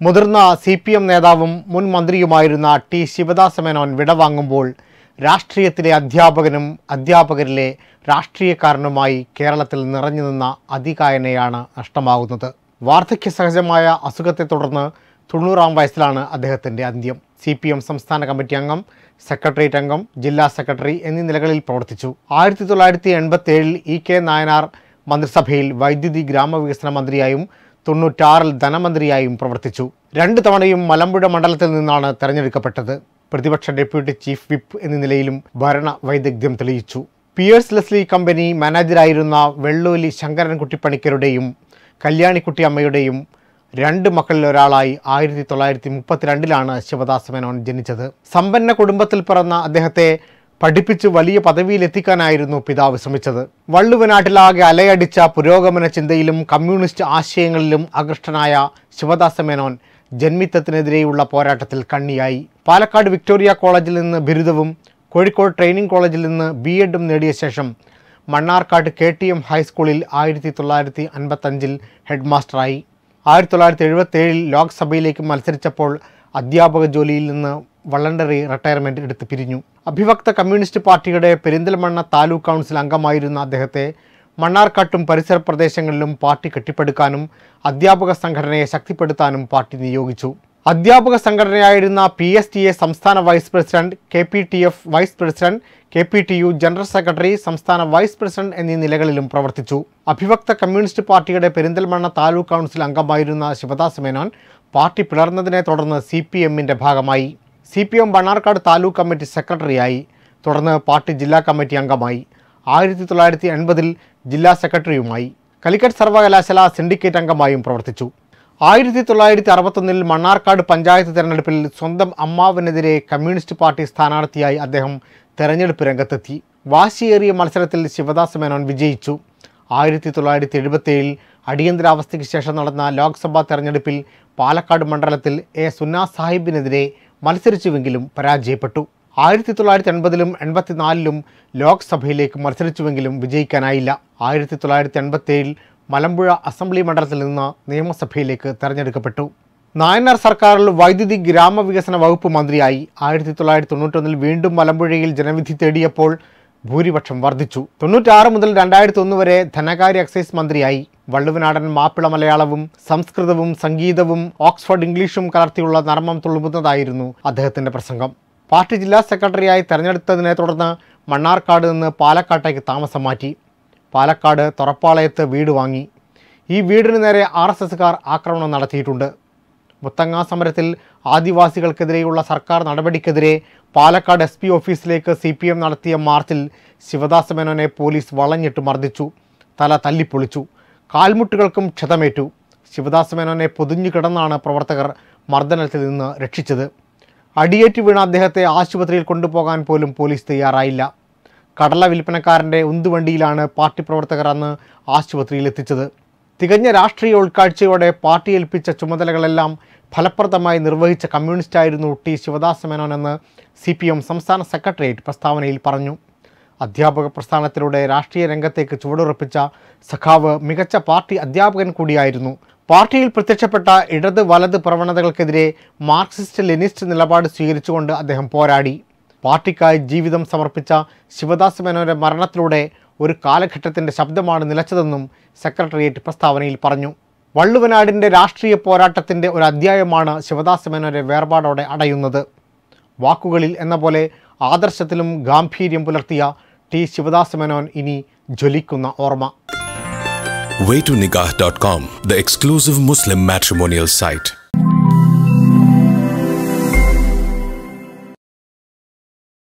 മുതിർന്ന C P M നേതാവും മുൻ മന്ത്രിയുമായിരുന്ന ടി ശിവദാസ മേനോൻ വിടവാങ്ങുമ്പോൾ രാഷ്ട്രീയത്തിലെ അധ്യാപകനും അധ്യാപകരിലെ രാഷ്ട്രീയക്കാരനുമായി കേരളത്തിൽ നിറഞ്ഞു നിന്ന അതികായനെയാണ് നഷ്ടമാകുന്നത് വാർദ്ധക്യ സഹജമായ അസുഖത്തെ തുടർന്ന് തൊണ്ണൂറാം വയസ്സിലാണ് അദ്ദേഹത്തിൻ്റെ അന്ത്യം സി പി എം സംസ്ഥാന കമ്മിറ്റി അംഗം സെക്രട്ടേറിയറ്റ് അംഗം ജില്ലാ സെക്രട്ടറി എന്നീ നിലകളിൽ പ്രവർത്തിച്ചു ആയിരത്തി തൊള്ളായിരത്തി എൺപത്തി ഏഴിൽ ഇ കെ നായനാർ മന്ത്രിസഭയിൽ വൈദ്യുതി ഗ്രാമവികസന മന്ത്രിയായും തൊണ്ണൂറ്റാറിൽ ധനമന്ത്രിയായും പ്രവർത്തിച്ചു രണ്ട് തവണയും മലമ്പുഴ മണ്ഡലത്തിൽ നിന്നാണ് തെരഞ്ഞെടുക്കപ്പെട്ടത് പ്രതിപക്ഷ ഡെപ്യൂട്ടി ചീഫ് വിപ്പ് എന്ന നിലയിലും ഭരണ വൈദഗ്ധ്യം തെളിയിച്ചു പിയേഴ്സ് ലെസ്ലി കമ്പനി മാനേജരായിരുന്ന വെള്ളൂലി ശങ്കരൻകുട്ടി പണിക്കരുടെയും കല്യാണിക്കുട്ടി അമ്മയുടെയും രണ്ട് മക്കളിൽ ഒരാളായി ആയിരത്തി തൊള്ളായിരത്തി മുപ്പത്തിരണ്ടിലാണ് ശിവദാസ മേനോൻ ജനിച്ചത് സമ്പന്ന കുടുംബത്തിൽ പിറന്ന അദ്ദേഹത്തെ പഠിപ്പിച്ച് വലിയ പദവിയിലെത്തിക്കാനായിരുന്നു പിതാവ് ശ്രമിച്ചത് വള്ളുവനാട്ടിലാകെ അലയടിച്ച പുരോഗമന ചിന്തയിലും കമ്മ്യൂണിസ്റ്റ് ആശയങ്ങളിലും ആകൃഷ്ടനായ ശിവദാസ മേനോൻ ജന്മിത്തത്തിനെതിരെയുള്ള പോരാട്ടത്തിൽ കണ്ണിയായി പാലക്കാട് വിക്ടോറിയ കോളേജിൽ നിന്ന് ബിരുദവും കോഴിക്കോട് ട്രെയിനിങ് കോളേജിൽ നിന്ന് ബി എഡും നേടിയ ശേഷം മണ്ണാർക്കാട് കെ ടി എം ഹൈസ്കൂളിൽ ആയിരത്തി തൊള്ളായിരത്തി അൻപത്തഞ്ചിൽ ഹെഡ് മാസ്റ്ററായി ആയിരത്തി തൊള്ളായിരത്തി എഴുപത്തേഴിൽ ലോക്സഭയിലേക്ക് മത്സരിച്ചപ്പോൾ അധ്യാപക ജോലിയിൽ നിന്ന് വളണ്ടറി റിട്ടയർമെൻറ്റ് എടുത്ത് പിരിഞ്ഞു അഭിവക്ത കമ്മ്യൂണിസ്റ്റ് പാർട്ടിയുടെ പെരിന്തൽമണ്ണ താലൂക്ക് കൗൺസിൽ അംഗമായിരുന്ന അദ്ദേഹത്തെ മണ്ണാർക്കാട്ടും പരിസര പ്രദേശങ്ങളിലും പാർട്ടി കെട്ടിപ്പടുക്കാനും അധ്യാപക സംഘടനയെ ശക്തിപ്പെടുത്താനും പാർട്ടി നിയോഗിച്ചു അധ്യാപക സംഘടനയായിരുന്ന പി എസ് ടി എ സംസ്ഥാന vice president K P T F vice president K P T U general secretary സംസ്ഥാന വൈസ് പ്രസിഡന്റ് എന്നീ നിലകളിലും പ്രവർത്തിച്ചു അഭിവക്ത കമ്മ്യൂണിസ്റ്റ് പാർട്ടിയുടെ പെരിന്തൽമണ്ണ താലൂക്ക് കൗൺസിൽ അംഗമായിരുന്ന ശിവദാസ് മേനോൻ പാർട്ടി പിളർന്നതിനെ തുടർന്ന് സി പി എമ്മിൻ്റെ ഭാഗമായി C P M Mannarkkad taluk committee സെക്രട്ടറിയായി തുടർന്ന് പാർട്ടി ജില്ലാ കമ്മിറ്റി അംഗമായി ആയിരത്തി തൊള്ളായിരത്തി എൺപതിൽ ജില്ലാ സെക്രട്ടറിയുമായി കലിക്കറ്റ് സർവകലാശാല സിൻഡിക്കേറ്റ് അംഗമായും പ്രവർത്തിച്ചു ആയിരത്തി തൊള്ളായിരത്തി അറുപത്തൊന്നിൽ മണ്ണാർക്കാട് പഞ്ചായത്ത് തെരഞ്ഞെടുപ്പിൽ സ്വന്തം അമ്മാവനെതിരെ കമ്മ്യൂണിസ്റ്റ് പാർട്ടി സ്ഥാനാർത്ഥിയായി അദ്ദേഹം തെരഞ്ഞെടുപ്പ് രംഗത്തെത്തി വാശിയേറിയ മത്സരത്തിൽ ശിവദാസ് മേനോൻ വിജയിച്ചു ആയിരത്തി തൊള്ളായിരത്തി എഴുപത്തേഴിൽ അടിയന്തരാവസ്ഥയ്ക്ക് ശേഷം നടന്ന ലോക്സഭാ തെരഞ്ഞെടുപ്പിൽ പാലക്കാട് മണ്ഡലത്തിൽ എ സുന്നാ സാഹിബിനെതിരെ മത്സരിച്ചുവെങ്കിലും പരാജയപ്പെട്ടു ആയിരത്തി തൊള്ളായിരത്തി എൺപതിലും എൺപത്തിനാലിലും ലോക്സഭയിലേക്ക് മത്സരിച്ചുവെങ്കിലും വിജയിക്കാനായില്ല ആയിരത്തി തൊള്ളായിരത്തി എൺപത്തേഴിൽ മലമ്പുഴ അസംബ്ലി മണ്ഡലത്തിൽ നിന്ന് നിയമസഭയിലേക്ക് തെരഞ്ഞെടുക്കപ്പെട്ടു നായനാർ സർക്കാരിൽ വൈദ്യുതി ഗ്രാമവികസന വകുപ്പ് മന്ത്രിയായി ആയിരത്തി തൊള്ളായിരത്തി തൊണ്ണൂറ്റൊന്നിൽ വീണ്ടും മലമ്പുഴയിൽ ജനവിധി തേടിയപ്പോൾ ഭൂരിപക്ഷം വർദ്ധിച്ചു തൊണ്ണൂറ്റാറ് മുതൽ രണ്ടായിരത്തി ഒന്ന് വരെ ധനകാര്യ എക്സൈസ് മന്ത്രിയായി വള്ളുവനാടൻ മാപ്പിള മലയാളവും സംസ്കൃതവും സംഗീതവും ഓക്സ്ഫോർഡ് ഇംഗ്ലീഷും കലർത്തിയുള്ള നർമ്മം തുളുമ്പുന്നതായിരുന്നു അദ്ദേഹത്തിൻ്റെ പ്രസംഗം പാർട്ടി ജില്ലാ സെക്രട്ടറിയായി തെരഞ്ഞെടുത്തതിനെ തുടർന്ന് മണ്ണാർക്കാട് നിന്ന് പാലക്കാട്ടേക്ക് താമസം മാറ്റി പാലക്കാട് തൊറപ്പാളയത്ത് വീട് വാങ്ങി ഈ വീടിന് നേരെ ആർ എസ് എസുകാർ ആക്രമണം നടത്തിയിട്ടുണ്ട് മുത്തങ്ങ സമരത്തിൽ ആദിവാസികൾക്കെതിരെയുള്ള സർക്കാർ നടപടിക്കെതിരെ പാലക്കാട് എസ് പി ഓഫീസിലേക്ക് സി പി എം നടത്തിയ മാർച്ചിൽ ശിവദാസ മേനോനെ പോലീസ് വളഞ്ഞിട്ട് മർദ്ദിച്ചു തല തല്ലിപ്പൊളിച്ചു കാൽമുട്ടുകൾക്കും ക്ഷതമേറ്റു ശിവദാസ മേനോനെ പൊതിഞ്ഞു കിടന്നാണ് പ്രവർത്തകർ മർദ്ദനത്തിൽ നിന്ന് രക്ഷിച്ചത് അടിയേറ്റ് വീണ അദ്ദേഹത്തെ ആശുപത്രിയിൽ കൊണ്ടുപോകാൻ പോലും പോലീസ് തയ്യാറായില്ല കടല വിൽപ്പനക്കാരൻ്റെ ഉന്തുവണ്ടിയിലാണ് പാർട്ടി പ്രവർത്തകർ അന്ന് ആശുപത്രിയിൽ എത്തിച്ചത് തികഞ്ഞ രാഷ്ട്രീയ ഉൾക്കാഴ്ചയോടെ പാർട്ടി ഏൽപ്പിച്ച ചുമതലകളെല്ലാം ഫലപ്രദമായി നിർവഹിച്ച കമ്മ്യൂണിസ്റ്റായിരുന്നു ടി ശിവദാസ മേനോൻ എന്ന് സി പി എം സംസ്ഥാന സെക്രട്ടേറിയറ്റ് പ്രസ്താവനയിൽ പറഞ്ഞു അധ്യാപക പ്രസ്ഥാനത്തിലൂടെ രാഷ്ട്രീയ രംഗത്തേക്ക് ചുവടുറപ്പിച്ച സഖാവ് മികച്ച പാർട്ടി അധ്യാപകൻ കൂടിയായിരുന്നു പാർട്ടിയിൽ പ്രത്യക്ഷപ്പെട്ട ഇടത് വലത് പ്രവണതകൾക്കെതിരെ മാർക്സിസ്റ്റ് ലെനിസ്റ്റ് നിലപാട് സ്വീകരിച്ചുകൊണ്ട് അദ്ദേഹം പോരാടി പാർട്ടിക്കായി ജീവിതം സമർപ്പിച്ച ശിവദാസ് മേനോന്റെ മരണത്തിലൂടെ ഒരു കാലഘട്ടത്തിൻ്റെ ശബ്ദമാണ് നിലച്ചതെന്നും സെക്രട്ടേറിയറ്റ് പ്രസ്താവനയിൽ പറഞ്ഞു വള്ളുവനാടിൻ്റെ രാഷ്ട്രീയ പോരാട്ടത്തിൻ്റെ ഒരു അധ്യായമാണ് ശിവദാസ് മേനോന്റെ വേർപാടോടെ അടയുന്നത് വാക്കുകളിൽ എന്ന പോലെ ആദർശത്തിലും ഗാംഭീര്യം പുലർത്തിയ ടി ശിവദാസ് മേനോൻ ഇനി ജ്വലിക്കുന്ന ഓർമ്മ waytonikah.com, the exclusive Muslim matrimonial site.